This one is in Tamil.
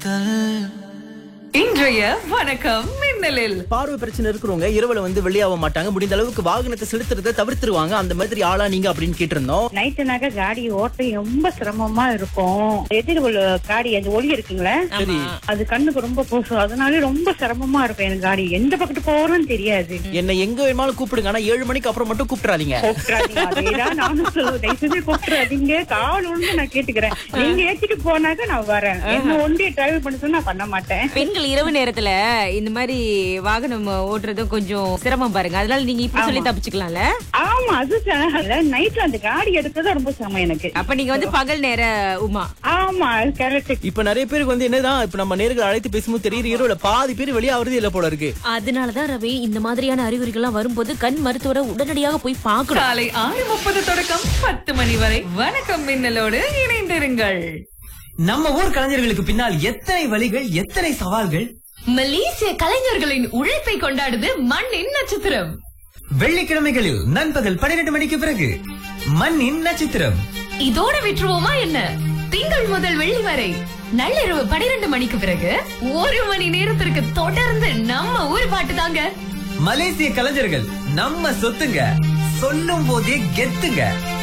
இன்றைய வணக்கம் மின்னலில் பார்வை பிரச்சனை இருக்கிறவங்க இரவுல வந்து வெளியாக மாட்டாங்க முடிந்த அளவுக்கு வாகனத்தை செலுத்துறதை தவிர்த்துருவாங்க அந்த மாதிரி ஆளா நீங்க அப்படின்னு கேட்டிருந்தோம் நைட்டுனாக்க காடி ஓட்ட ரொம்ப சிரமமா இருக்கும் எதிர் உள்ள காடி அந்த ஒளி இருக்குங்களே சரி அது கண்ணுக்கு ரொம்ப பூசும் அதனால ரொம்ப சிரமமா இருக்கும் எனக்கு காடி எந்த பக்கத்து போறோம்னு தெரியாது என்ன எங்க வேணுமாலும் கூப்பிடுங்க ஆனா ஏழு மணிக்கு அப்புறம் மட்டும் கூப்பிட்டுறாதீங்க கூப்பிடாதீங்க அதேதான் நானும் சொல்லுவேன் தயவு செஞ்சு கூப்பிடாதீங்க கால் ஒன்று நான் கேட்டுக்கிறேன் நீங்க ஏத்திட்டு போனாக்க நான் வரேன் என்ன ஒன்றிய டிரைவ் பண்ண சொன்னா நான் பண்ண மாட்டேன் பெண்கள் இரவு நேரத்துல இந்த மாதிரி வாகனம் ஓட்டுறதும் கொஞ்சம் சிரமம் பாருங்க அதனால நீங்க இப்படி சொல்லி தப்பிச்சுக்கலாம்ல ஆமா அது நைட்ல அந்த காடி எடுக்கிறது ரொம்ப சிரமம் எனக்கு அப்ப நீங்க வந்து பகல் நேர உமா ஆமா கரெக்ட் இப்ப நிறைய பேருக்கு வந்து என்னதான் இப்ப நம்ம நேர்கள் அழைத்து பேசும்போது தெரியுது இரவுல பாதி பேர் வெளியாகிறது இல்ல போல இருக்கு அதனாலதான் ரவி இந்த மாதிரியான அறிகுறிகள்லாம் வரும்போது கண் மருத்துவரை உடனடியாக போய் பார்க்கணும் காலை ஆறு முப்பது தொடக்கம் பத்து மணி வரை வணக்கம் மின்னலோடு இணைந்திருங்கள் நம்ம ஊர் கலைஞர்களுக்கு பின்னால் எத்தனை வழிகள் எத்தனை சவால்கள் மலேசிய கலைஞர்களின் உழைப்பை கொண்டாடுது மண்ணின் நட்சத்திரம் வெள்ளிக்கிழமைகளில் நண்பகல் பன்னிரண்டு மணிக்கு பிறகு மண்ணின் நட்சத்திரம் இதோட விட்டுருவோமா என்ன திங்கள் முதல் வெள்ளி வரை நள்ளிரவு பனிரெண்டு மணிக்கு பிறகு ஒரு மணி நேரத்திற்கு தொடர்ந்து நம்ம ஊர் பாட்டு தாங்க மலேசிய கலைஞர்கள் நம்ம சொத்துங்க சொல்லும் போதே கெத்துங்க